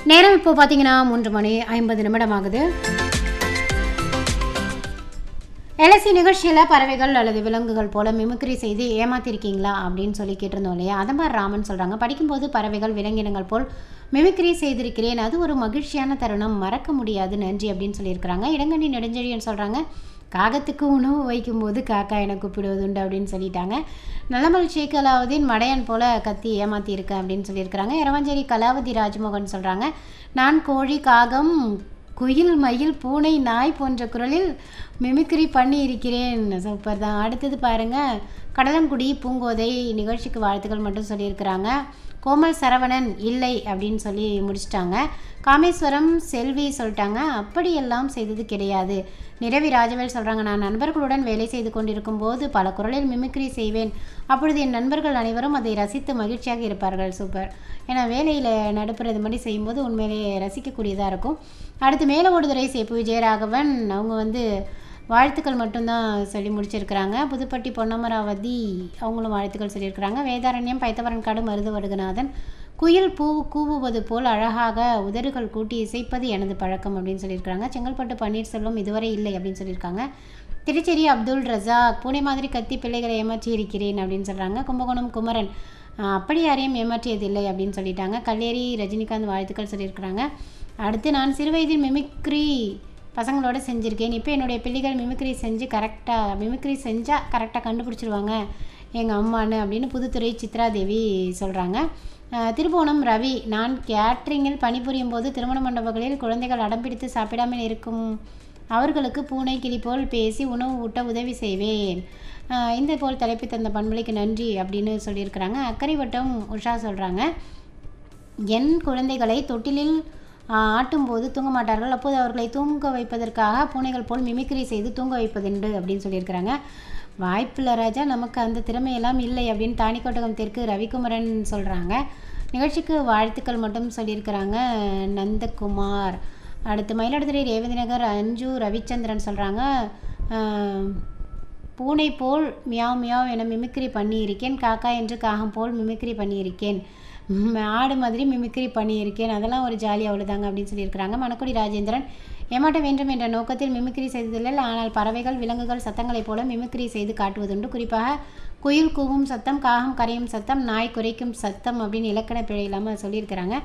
நேரம் இப்போ பார்த்தீங்கன்னா மூன்று மணி ஐம்பது நிமிடம் ஆகுது எல்எஸ்சி நிகழ்ச்சியில் பறவைகள் அல்லது விலங்குகள் போல மிமிக்ரி செய்து ஏமாத்திருக்கீங்களா அப்படின்னு சொல்லி கேட்டிருந்தோம் இல்லையா அதை மாதிரி ராமன் சொல்கிறாங்க படிக்கும்போது பறவைகள் விலங்கினங்கள் போல் மிமிக்ரி செய்திருக்கிறேன் அது ஒரு மகிழ்ச்சியான தருணம் மறக்க முடியாது நன்றி அப்படின்னு சொல்லியிருக்கிறாங்க இடங்கண்ணி நெடுஞ்செழியன் சொல்கிறாங்க காகத்துக்கு உணவு வைக்கும்போது காக்கா என கூப்பிடுவதுண்டு அப்படின்னு சொல்லிட்டாங்க நல்லமல் ஷேக் அலாவுதீன் மடையன் போல கத்தி ஏமாத்தியிருக்கேன் அப்படின்னு சொல்லியிருக்கிறாங்க இரவஞ்சேரி கலாவதி ராஜ்மோகன் சொல்கிறாங்க நான் கோழி காகம் குயில் மயில் பூனை நாய் போன்ற குரலில் மிமிக்ரி பண்ணி இருக்கிறேன் சூப்பர் தான் அடுத்தது பாருங்கள் கடலங்குடி பூங்கோதை நிகழ்ச்சிக்கு வாழ்த்துக்கள் மட்டும் சொல்லியிருக்கிறாங்க கோமல் சரவணன் இல்லை அப்படின்னு சொல்லி முடிச்சிட்டாங்க காமேஸ்வரம் செல்வி சொல்லிட்டாங்க அப்படியெல்லாம் செய்தது கிடையாது நிரவி ராஜவேல் சொல்கிறாங்க நான் நண்பர்களுடன் வேலை செய்து கொண்டிருக்கும் போது பல குரலில் மிமிக்ரி செய்வேன் அப்பொழுது என் நண்பர்கள் அனைவரும் அதை ரசித்து மகிழ்ச்சியாக இருப்பார்கள் சூப்பர் ஏன்னா வேலையில் நடுப்புற இது மாதிரி செய்யும்போது உண்மையிலேயே ரசிக்கக்கூடியதாக இருக்கும் அடுத்து மேல ஓடுதுறை சேப்பு விஜயராகவன் அவங்க வந்து வாழ்த்துக்கள் மட்டும்தான் சொல்லி முடிச்சிருக்கிறாங்க புதுப்பட்டி பொன்னமராவதி அவங்களும் வாழ்த்துக்கள் சொல்லியிருக்கிறாங்க வேதாரண்யம் பைத்தவரன்காடு மருது வடுகநாதன் குயில் பூ கூவுவது போல் அழகாக உதடுகள் கூட்டி இசைப்பது எனது பழக்கம் அப்படின்னு சொல்லியிருக்கிறாங்க செங்கல்பட்டு பன்னீர்செல்வம் இதுவரை இல்லை அப்படின்னு சொல்லியிருக்காங்க திருச்சேரி அப்துல் ரசாக் பூனை மாதிரி கத்தி பிள்ளைகளை ஏமாற்றி இருக்கிறேன் அப்படின்னு சொல்கிறாங்க கும்பகோணம் குமரன் ஆஹ், அப்படி யாரையும் ஏமாற்றியதில்லை அப்படின்னு சொல்லிட்டாங்க கல்லேரி ரஜினிகாந்த் வாழ்த்துக்கள் சொல்லியிருக்கிறாங்க அடுத்து நான் சிறுவயதில் மிமிக்ரி பசங்களோட செஞ்சுருக்கேன் இப்போ என்னுடைய பிள்ளைகள் மிமிக்ரி செஞ்சு கரெக்டாக மிமிக்ரி செஞ்சால் கரெக்டாக கண்டுபிடிச்சிருவாங்க எங்கள் அம்மான்னு அப்படின்னு புதுத்துறை சித்ரா தேவி சொல்கிறாங்க திருபுவனம் ரவி நான் கேட்ரிங்கில் பணிபுரியும் போது திருமண மண்டபங்களில் குழந்தைகள் அடம்பிடித்து சாப்பிடாமல் இருக்கும் அவர்களுக்கு பூனை கிளி போல் பேசி உணவு ஊட்ட உதவி செய்வேன் ஆஹ் இந்த போல் தலைப்பு தந்த பண்பலைக்கு நன்றி அப்படின்னு சொல்லியிருக்கிறாங்க அக்கறை வட்டம் உஷா சொல்கிறாங்க என் குழந்தைகளை தொட்டிலில் ஆ, ஆட்டும்போது தூங்க மாட்டார்கள் அப்போது அவர்களை தூங்க வைப்பதற்காக பூனைகள் போல் மிமிக்ரி செய்து தூங்க வைப்பதுண்டு அப்படின்னு சொல்லியிருக்கிறாங்க வாய்ப்பில்லை ராஜா நமக்கு அந்த திறமையெல்லாம் இல்லை அப்படின்னு தானிக்கோட்டகம் தெற்கு ரவிக்குமரன் சொல்கிறாங்க நிகழ்ச்சிக்கு வாழ்த்துக்கள் மட்டும் சொல்லியிருக்கிறாங்க நந்தகுமார் அடுத்து மயிலாடுதுறை ரேவதி நகர் அஞ்சு ரவிச்சந்திரன் சொல்கிறாங்க பூனை போல் மியாவ் மியாவ் என மிமிக்ரி பண்ணியிருக்கேன் காக்கா என்று காகம் போல் மிமிக்ரி பண்ணியிருக்கேன் ம், ஆடு மாதிரி மிமிக்ரி பண்ணியிருக்கேன் அதெல்லாம் ஒரு ஜாலி அவ்வளோதாங்க அப்படின்னு சொல்லியிருக்கிறாங்க மணக்குடி ராஜேந்திரன் ஏமாட்ட வேண்டும் என்ற நோக்கத்தில் மிமிக்ரி செய்ததில்லை ஆனால் பறவைகள் விலங்குகள் சத்தங்களைப் போல மிமிக்ரி செய்து காட்டுவதுண்டு குறிப்பாக குயில் கூவும் சத்தம் காகம் கரையும் சத்தம் நாய் குரைக்கும் சத்தம் அப்படின்னு இலக்கண பிழை இல்லாமல் சொல்லியிருக்கிறாங்க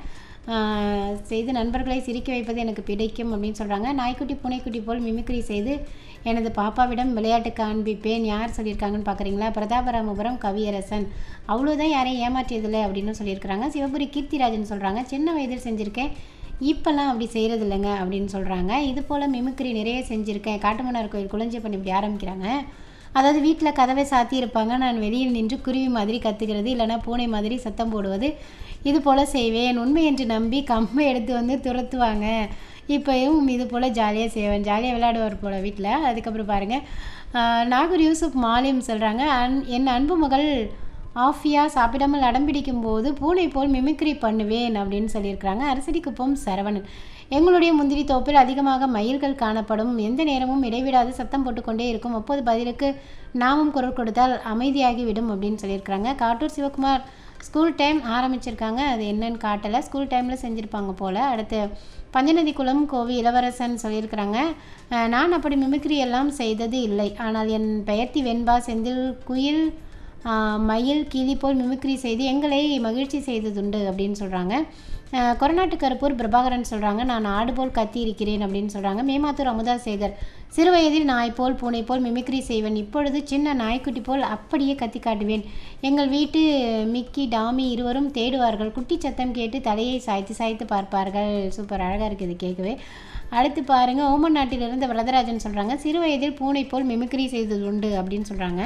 ஆஹ் செய்து நண்பர்களை சிரிக்க வைப்பது எனக்கு பிடிக்கும் அப்படின்னு சொல்கிறாங்க நாய்க்குட்டி பூனைக்குட்டி போல் மிமிக்ரி செய்து எனது பாப்பாவிடம் விளையாட்டு காண்பிப்பேன் யார் சொல்லியிருக்காங்கன்னு பார்க்குறீங்களா பிரதாபராமபுரம் கவியரசன் அவ்வளோதான் யாரையும் ஏமாற்றியதில்லை அப்படின்னு சொல்லியிருக்கிறாங்க சிவபுரி கீர்த்திராஜன் சொல்கிறாங்க சின்ன வயதில் செஞ்சுருக்கேன் இப்போல்லாம் அப்படி செய்கிறது இல்லைங்க அப்படின்னு சொல்கிறாங்க இது போல் மிமிக்ரி நிறைய செஞ்சுருக்கேன் காட்டுமன்னார் கோயில் குளஞ்சியப்பன் இப்படி ஆரம்பிக்கிறாங்க அதாவது வீட்டில் கதவை சாத்தி இருப்பாங்க நான் வெளியில் நின்று குருவி மாதிரி கத்துக்கிறது இல்லைன்னா பூனை மாதிரி சத்தம் போடுவது இது போல் செய்வேன் உண்மை என்று நம்பி கம்பை எடுத்து வந்து துரத்துவாங்க இப்போயும் இது போல் ஜாலியாக செய்வேன் ஜாலியாக விளையாடுவார் போல் வீட்டில் அதுக்கப்புறம் பாருங்கள் ஆஹ் நாகூர் யூசுப் மாலிம் சொல்கிறாங்க அன் என் அன்பு மகள் ஆஃபியா சாப்பிடாமல் அடம்பிடிக்கும் போது பூனை போல் மிமிக்ரி பண்ணுவேன் அப்படின்னு சொல்லியிருக்கிறாங்க அரசடிக்குப்பம் சரவணன் எங்களுடைய முந்திரி தோப்பில் அதிகமாக மயில்கள் காணப்படும் எந்த நேரமும் இடைவிடாது சத்தம் போட்டுக்கொண்டே இருக்கும் அப்போது பதிலுக்கு நாமும் குரல் கொடுத்தால் அமைதியாகி விடும் அப்படின்னு சொல்லியிருக்கிறாங்க காட்டூர் சிவகுமார் ஸ்கூல் டைம் ஆரம்பிச்சிருக்காங்க அது என்னன்னு காட்டலை ஸ்கூல் டைமில் செஞ்சுருப்பாங்க போல் அடுத்து பஞ்சநதி குளம் கோவி இளவரசன் சொல்லியிருக்கிறாங்க அஹ், நான் அப்படி மிமிக்ரி எல்லாம் செய்தது இல்லை ஆனால் என் பெயர்த்தி வெண்பா செந்தில் குயில் ஆஹ் மயில் கிளி போல் மிமிக்ரி செய்து எங்களை மகிழ்ச்சி செய்ததுண்டு அப்படின்னு சொல்கிறாங்க கொரநாட்டு கருப்பூர் பிரபாகரன் சொல்கிறாங்க நான் ஆடு போல் கத்தி இருக்கிறேன் அப்படின்னு சொல்கிறாங்க மேமாத்தூர் அமுதா சேகர் சிறுவயதில் நாய் போல் பூனை போல் மிமிக்ரி செய்வேன் இப்பொழுது சின்ன நாய்க்குட்டி போல் அப்படியே கத்தி காட்டுவேன் எங்கள் வீட்டு மிக்கி டாமி இருவரும் தேடுவார்கள் குட்டி சத்தம் கேட்டு தலையை சாய்த்து சாய்த்து பார்ப்பார்கள் சூப்பர் அழகாக இருக்குது கேட்கவே அடுத்து பாருங்கள் ஓமன் நாட்டிலிருந்து வரதராஜன் சொல்கிறாங்க சிறு வயதில் பூனை போல் மிமிக்ரி செய்தது உண்டு அப்படின்னு சொல்கிறாங்க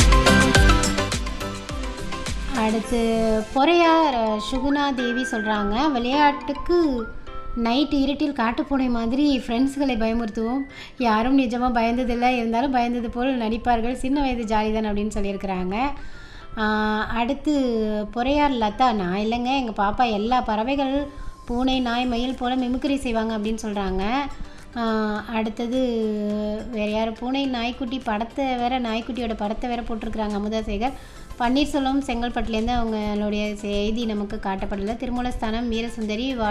அடுத்து பொறையார் அஹ், சுகுணா தேவி சொல்கிறாங்க விளையாட்டுக்கு நைட்டு இருட்டில் காட்டுப்பூனை மாதிரி ஃப்ரெண்ட்ஸ்களை பயமுறுத்துவோம் யாரும் நிஜமாக பயந்ததில்லை இருந்தாலும் பயந்தது போல் நடிப்பார்கள் சின்ன வயது ஜாலிதான் அப்படின்னு சொல்லியிருக்கிறாங்க ஆஹ், அடுத்து பொறையார் லதா நான் இல்லைங்க எங்கள் பாப்பா எல்லா பறவைகள் பூனை நாய் மயில் போல் மிமிக்ரி செய்வாங்க அப்படின்னு சொல்கிறாங்க அடுத்தது வேறு யார் பூனை நாய்க்குட்டி படத்தை வேற நாய்க்குட்டியோட படத்தை வேற போட்டிருக்கிறாங்க அமுதாசேகர் பன்னீர்செல்வம் செங்கல்பட்டுலேருந்து அவங்களுடைய செய்தி நமக்கு காட்டப்படலை திருமூலஸ்தானம் வீரசுந்தரி